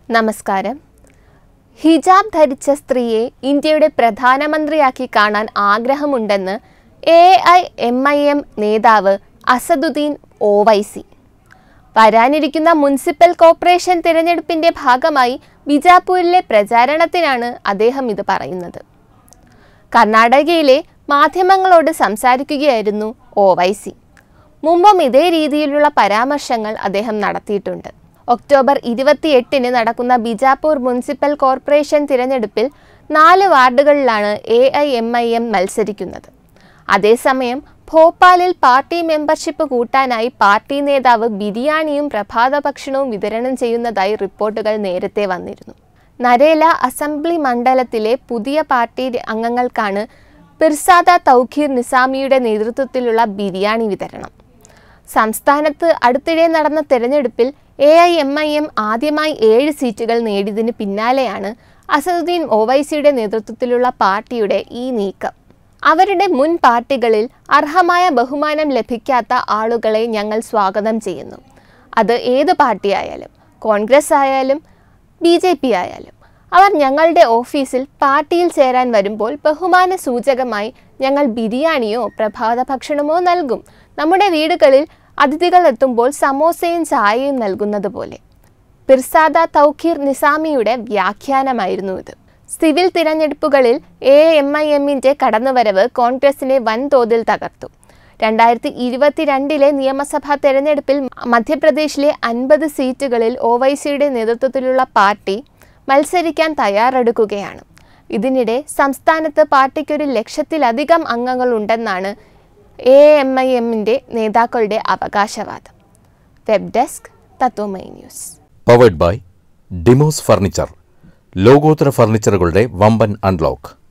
നമസ്കാരം ഹിജാബ് ധരിച്ച സ്ത്രീയെ ഇന്ത്യയുടെ പ്രധാനമന്ത്രിയാക്കി കാണാൻ ആഗ്രഹമുണ്ടെന്ന് A I M I M നേതാവ് അസദുദ്ദീൻ ഓവൈസി വരാനിരിക്കുന്ന മുനിസിപ്പൽ കോർപ്പറേഷൻ തിരഞ്ഞെടുപ്പിന്റെ ഭാഗമായി ബിജാപൂരിലെ പ്രചാരണത്തിനാണ് അദ്ദേഹം ഇത് പറയുന്നത് കർണാടകയിലെ മാധ്യമങ്ങളോട് സംസാരിക്കുകയായിരുന്നു ഓവൈസി മുമ്പും ഇതേ രീതിയിലുള്ള പരാമർശങ്ങൾ അദ്ദേഹം നടത്തിയിട്ടുണ്ട് ഒക്ടോബർ ഇരുപത്തിയെട്ടിന് നടക്കുന്ന ബിജാപൂർ മുനിസിപ്പൽ കോർപ്പറേഷൻ തിരഞ്ഞെടുപ്പിൽ നാല് വാർഡുകളിലാണ് A I M I M മത്സരിക്കുന്നത് അതേസമയം ഭോപ്പാലിൽ പാർട്ടി മെമ്പർഷിപ്പ് കൂട്ടാനായി പാർട്ടി നേതാവ് ബിരിയാണിയും പ്രഭാത ഭക്ഷണവും വിതരണം ചെയ്യുന്നതായി റിപ്പോർട്ടുകൾ നേരത്തെ വന്നിരുന്നു നരേല അസംബ്ലി മണ്ഡലത്തിലെ പുതിയ പാർട്ടി അംഗങ്ങൾക്കാണ് പിർസാദ തൗഖീർ നിസാമിയുടെ നേതൃത്വത്തിലുള്ള ബിരിയാണി വിതരണം സംസ്ഥാനത്ത് അടുത്തിടെ നടന്ന തെരഞ്ഞെടുപ്പിൽ A I M I M ആദ്യമായി ഏഴ് സീറ്റുകൾ നേടിയതിന് പിന്നാലെയാണ് അസദുദ്ദീൻ ഒവൈസിയുടെ നേതൃത്വത്തിലുള്ള പാർട്ടിയുടെ ഈ നീക്കം അവരുടെ മുൻ പാർട്ടികളിൽ അർഹമായ ബഹുമാനം ലഭിക്കാത്ത ആളുകളെ ഞങ്ങൾ സ്വാഗതം ചെയ്യുന്നു അത് ഏത് പാർട്ടിയായാലും കോൺഗ്രസ് ആയാലും ബി ജെ പി ആയാലും അവർ ഞങ്ങളുടെ ഓഫീസിൽ പാർട്ടിയിൽ ചേരാൻ വരുമ്പോൾ ബഹുമാന സൂചകമായി ഞങ്ങൾ ബിരിയാണിയോ പ്രഭാത ഭക്ഷണമോ നൽകും നമ്മുടെ വീടുകളിൽ അതിഥികൾ എത്തുമ്പോൾ സമോസയും ചായയും നൽകുന്നത് പോലെ പിർസാദ തൗഖീർ നിസാമിയുടെ വ്യാഖ്യാനമായിരുന്നു ഇത് സിവിൽ തിരഞ്ഞെടുപ്പുകളിൽ എ എം ഐ എമ്മിൻ്റെ കടന്നുവരവ് കോൺഗ്രസിനെ വൻതോതിൽ തകർത്തു രണ്ടായിരത്തി ഇരുപത്തിരണ്ടിലെ നിയമസഭാ തെരഞ്ഞെടുപ്പിൽ മധ്യപ്രദേശിലെ അൻപത് സീറ്റുകളിൽ ഒവൈസിയുടെ നേതൃത്വത്തിലുള്ള പാർട്ടി മത്സരിക്കാൻ തയ്യാറെടുക്കുകയാണ് ഇതിനിടെ സംസ്ഥാനത്ത് പാർട്ടിക്കൊരു ലക്ഷത്തിലധികം അംഗങ്ങളുണ്ടെന്നാണ് എ എം ഐ എമ്മിൻ്റെ നേതാക്കളുടെ അവകാശവാദം വെബ് ഡെസ്ക് തത്വമൈ news powered by Demos furniture ലോകോത്തര ഫർണിച്ചറുകളുടെ വമ്പൻ അൺലോക്ക്